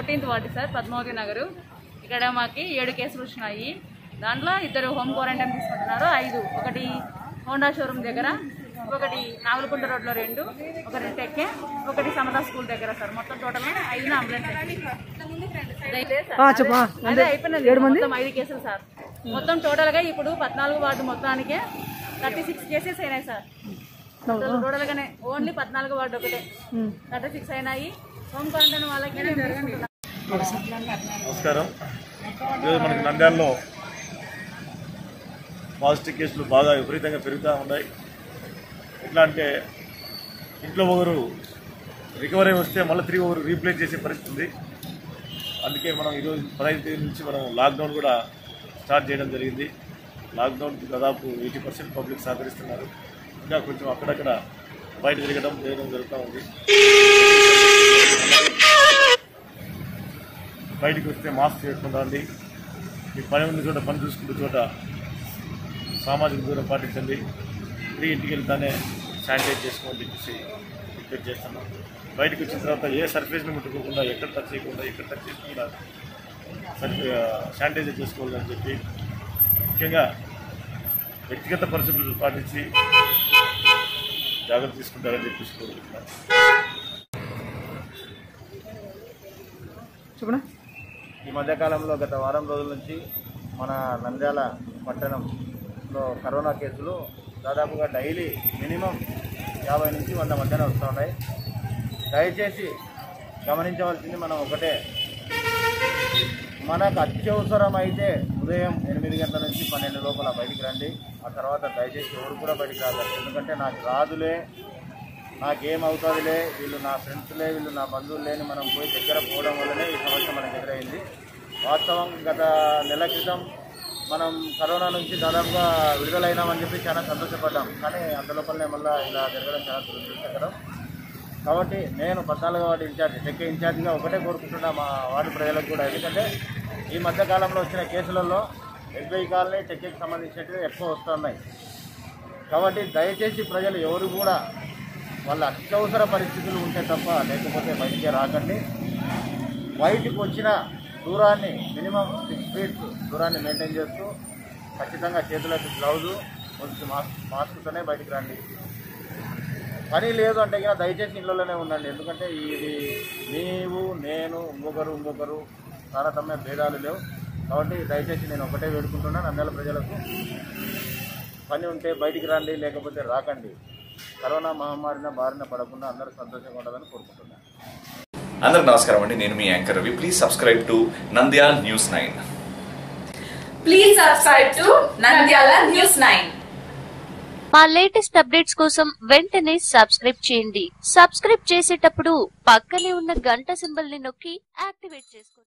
Thirteenth ward sir Padmavathi Nagar ఇక్కడ మాకి ఏడు కేసులు వచ్చినాయి దాంట్లో ఇద్దరు హోమ్ క్వారంటైన్ తీసుకుంటున్నారు ఐదు ఒకటి హోండా షోరూమ్ దగ్గర ఒకటి నాగులకుంట రోడ్లో రెండు ఒకటి టెక్కే ఒకటి సమతా స్కూల్ దగ్గర సార్ మొత్తం టోటల్ ఐదు అంబులెన్స్ చెప్పా అదే అయిపోయినది మొత్తం ఐదు కేసులు సార్ మొత్తం టోటల్ గా ఇప్పుడు పద్నాలుగు వార్డు మొత్తానికే థర్టీ సిక్స్ కేసెస్ అయినాయి సార్ టోటల్ గానే ఓన్లీ పద్నాలుగు వార్డు ఒకటే థర్టీ సిక్స్ అయినాయి హోమ్ క్వారంటైన్ వాళ్ళకి మేము తీసుకుంటున్నాం. నమస్కారం ఈరోజు మనకి నంద్యాలలో పాజిటివ్ కేసులు బాగా విపరీతంగా పెరుగుతూ ఉన్నాయి ఎట్లా అంటే ఇంట్లో ఒకరు రికవరీ వస్తే మళ్ళీ తిరిగి ఒకరు రీప్లేస్ చేసే పరిస్థితి ఉంది అందుకే మనం ఈరోజు పదహైదు తేదీ నుంచి మనం లాక్డౌన్ కూడా స్టార్ట్ చేయడం జరిగింది లాక్డౌన్కి దాదాపు ఎయిటీ పర్సెంట్ పబ్లిక్ సహకరిస్తున్నారు ఇంకా కొంచెం అక్కడక్కడ బయట తిరగడం చేయడం జరుగుతూ ఉంది బయటికి వస్తే మాస్క్ వేసుకుంటాండి మీ పని ఉన్న చోట పని చూసుకునే చోట సామాజిక దూరం పాటించండి తిరిగి ఇంటికి వెళ్తానే శానిటైజ్ చేసుకోమని చెప్పేసి రిక్వెస్ట్ చేస్తున్నాం బయటకు వచ్చిన తర్వాత ఏ సర్ఫేస్ని ముట్టుకోకుండా ఎక్కడ టచ్ చేయకుండా ఎక్కడ టచ్ చేయకుండా శానిటైజర్ చేసుకోవాలని చెప్పి ముఖ్యంగా వ్యక్తిగత పరిస్థితులు పాటించి జాగ్రత్త తీసుకుంటారని చెప్పేసి కోరుకుంటున్నాను చెప్పనా ఈ మధ్యకాలంలో గత వారం రోజుల నుంచి మన నంద్యాల పట్టణంలో కరోనా కేసులు దాదాపుగా డైలీ మినిమం యాభై నుంచి వంద మధ్యన వస్తూ ఉన్నాయి దయచేసి గమనించవలసింది మనం ఒకటే మనకు అత్యవసరం అయితే ఉదయం ఎనిమిది గంటల నుంచి పన్నెండు లోపల బయటికి రండి ఆ తర్వాత దయచేసి ఎవరు కూడా బయటికి రాదు ఎందుకంటే నాకు రాదులే నాకేమవుతుందిలే వీళ్ళు నా ఫ్రెండ్స్లే వీళ్ళు నా బంధువులే అని మనం పోయి దగ్గర పోవడం వల్లనే ఈ సమస్య మనకు ఎదురైంది వాస్తవం గత నెల క్రితం మనం కరోనా నుంచి దాదాపుగా విడుదలైనామని చెప్పి చాలా సంతోషపడ్డాం కానీ అంతలోపలనే మళ్ళీ ఇలా జరగడం చాలా దురదృష్టకరం కాబట్టి నేను పద్నాలుగో వార్డు ఇన్ఛార్జ్ టెక్ ఇన్ఛార్జిగా ఒకటే కోరుకుంటున్నా మా వార్డు ప్రజలకు కూడా ఎందుకంటే ఈ మధ్య కాలంలో వచ్చిన కేసులలో ఎస్బీఐ కాలనీ టెక్కి సంబంధించినవి ఎక్కువ వస్తున్నాయి కాబట్టి దయచేసి ప్రజలు ఎవరు కూడా వాళ్ళ అత్యవసర పరిస్థితులు ఉంటే తప్ప లేకపోతే బయటికి రాకండి బయటికి వచ్చిన దూరాన్ని మినిమం సిక్స్ ఫీట్స్ దూరాన్ని మెయింటైన్ చేస్తూ ఖచ్చితంగా చేతులకు గ్లౌజు కొంచెం మాస్క్ మాస్క్తోనే బయటికి రండి పని లేదు అంటే ఇక దయచేసి ఇళ్ళలోనే ఉండండి ఎందుకంటే ఇది నీవు నేను ఇంకొకరు ఇంకొకరు తారతమ్య భేదాలు లేవు కాబట్టి దయచేసి నేను ఒకటే వేడుకుంటున్నాను నంద్యాల ప్రజలకు పని ఉంటే బయటికి రండి లేకపోతే రాకండి కరోనా మహమ్మారిన బారిన పడకుండా అందరూ సంతోషంగా ఉండాలని కోరుకుంటున్నాను అందరికి నమస్కారం అండి నేను మీ anchor Ravi please subscribe to Nandyal news nine Please subscribe to Nandyala News 9. మా లేటెస్ట్ అప్డేట్స్ కోసం వెంటనే సబ్స్క్రైబ్ చేయండి సబ్స్క్రైబ్ చేసేటప్పుడు పక్కనే ఉన్న గంట సింబల్ ని నొక్కి యాక్టివేట్ చేసుకోండి